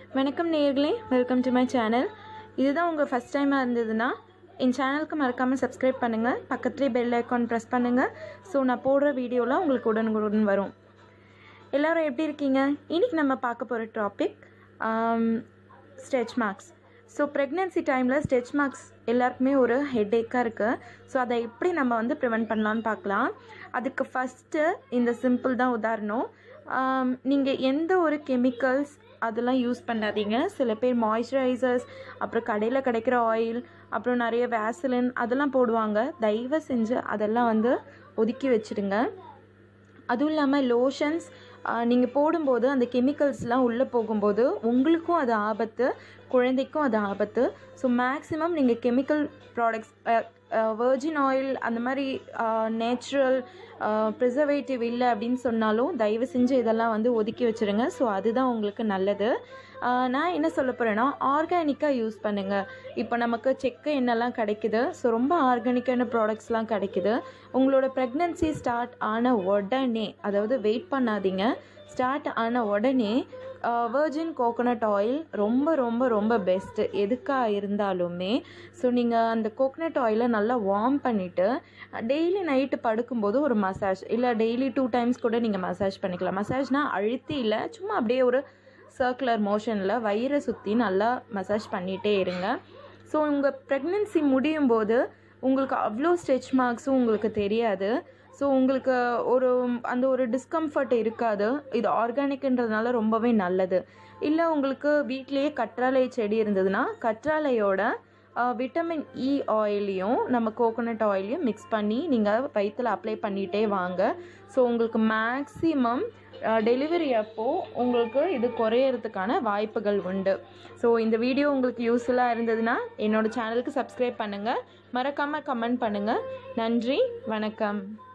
வணக்கம் நேயர்களே welcome to my channel இதுதான் உங்கள் ஃபஸ்ட் டைமாக இருந்ததுன்னா என் சேனலுக்கு மறக்காமல் சப்ஸ்கிரைப் பண்ணுங்கள் பக்கத்துலேயே பெல் ஐக்கான் ப்ரெஸ் பண்ணுங்கள் ஸோ நான் போடுற வீடியோலாம் உங்களுக்கு உடனுக்குடன் வரும் எல்லோரும் எப்படி இருக்கீங்க இன்றைக்கி நம்ம பார்க்க போகிற topic stretch marks so pregnancy டைமில் ஸ்ட்ரெச் மார்க்ஸ் எல்லாருக்குமே ஒரு ஹெட்டேக்காக இருக்குது ஸோ அதை எப்படி நம்ம வந்து ப்ரிவெண்ட் பண்ணலான்னு பார்க்கலாம் அதுக்கு ஃபஸ்ட்டு இந்த சிம்பிள் தான் உதாரணம் நீங்கள் எந்த ஒரு கெமிக்கல்ஸ் அதெல்லாம் யூஸ் பண்ணாதீங்க சில பேர் மாய்ஸ்சரைசர்ஸ் அப்புறம் கடையில் கிடைக்கிற ஆயில் அப்புறம் நிறைய வேசலின் அதெல்லாம் போடுவாங்க தயவு செஞ்சு அதெல்லாம் வந்து ஒதுக்கி வச்சுடுங்க அதுவும் இல்லாமல் லோஷன்ஸ் நீங்கள் போடும்போது அந்த கெமிக்கல்ஸ்லாம் உள்ளே போகும்போது உங்களுக்கும் அது ஆபத்து குழந்தைக்கும் அது ஆபத்து ஸோ மேக்ஸிமம் நீங்கள் கெமிக்கல் ப்ராடக்ட்ஸ் வெர்ஜின் ஆயில் அந்த மாதிரி நேச்சுரல் ப்ரிசர்வேட்டிவ் இல்லை அப்படின்னு சொன்னாலும் தயவு செஞ்சு இதெல்லாம் வந்து ஒதுக்கி வச்சுருங்க ஸோ அதுதான் உங்களுக்கு நல்லது நான் என்ன சொல்ல போகிறேன்னா ஆர்கானிக்காக யூஸ் பண்ணுங்கள் இப்போ நமக்கு செக்கு எண்ணெய்லாம் கிடைக்குது ஸோ ரொம்ப ஆர்கானிக்கான ப்ராடக்ட்ஸ்லாம் கிடைக்குது உங்களோட ப்ரெக்னென்சி ஸ்டார்ட் ஆன உடனே அதாவது வெயிட் பண்ணாதீங்க ஸ்டார்ட் ஆன உடனே வேர்ஜின் கோகோனட் ஆயில் ரொம்ப ரொம்ப ரொம்ப பெஸ்ட்டு எதுக்காக இருந்தாலுமே ஸோ நீங்கள் அந்த கோகோனட் ஆயிலை நல்லா வார்ம் பண்ணிவிட்டு டெய்லி நைட்டு படுக்கும்போது ஒரு மசாஜ் இல்லை டெய்லி டூ டைம்ஸ் கூட நீங்கள் மசாஜ் பண்ணிக்கலாம் மசாஜ்னால் அழுத்தி இல்லை சும்மா அப்படியே ஒரு சர்க்குலர் மோஷனில் வயிறை சுற்றி நல்லா மசாஜ் பண்ணிகிட்டே இருங்க ஸோ உங்கள் ப்ரெக்னென்சி முடியும் போது உங்களுக்கு அவ்வளோ ஸ்ட்ரெச் மார்க்ஸும் உங்களுக்கு தெரியாது ஸோ உங்களுக்கு ஒரு அந்த ஒரு டிஸ்கம்ஃபர்ட் இருக்காது இது ஆர்கானிக்ன்றதுனால ரொம்பவே நல்லது இல்லை உங்களுக்கு வீட்லேயே கற்றாழை செடி இருந்ததுன்னா கற்றாழையோட விட்டமின் இ ஆயிலையும் நம்ம கோகோனட் ஆயிலையும் மிக்ஸ் பண்ணி நீங்கள் வயிற்றில் அப்ளை பண்ணிகிட்டே வாங்க ஸோ உங்களுக்கு மேக்ஸிமம் டெலிவரி அப்போது உங்களுக்கு இது குறையறதுக்கான வாய்ப்புகள் உண்டு ஸோ இந்த வீடியோ உங்களுக்கு யூஸ்ஃபுல்லாக இருந்ததுன்னா என்னோடய சேனலுக்கு சப்ஸ்கிரைப் பண்ணுங்கள் மறக்காமல் கமெண்ட் பண்ணுங்கள் நன்றி வணக்கம்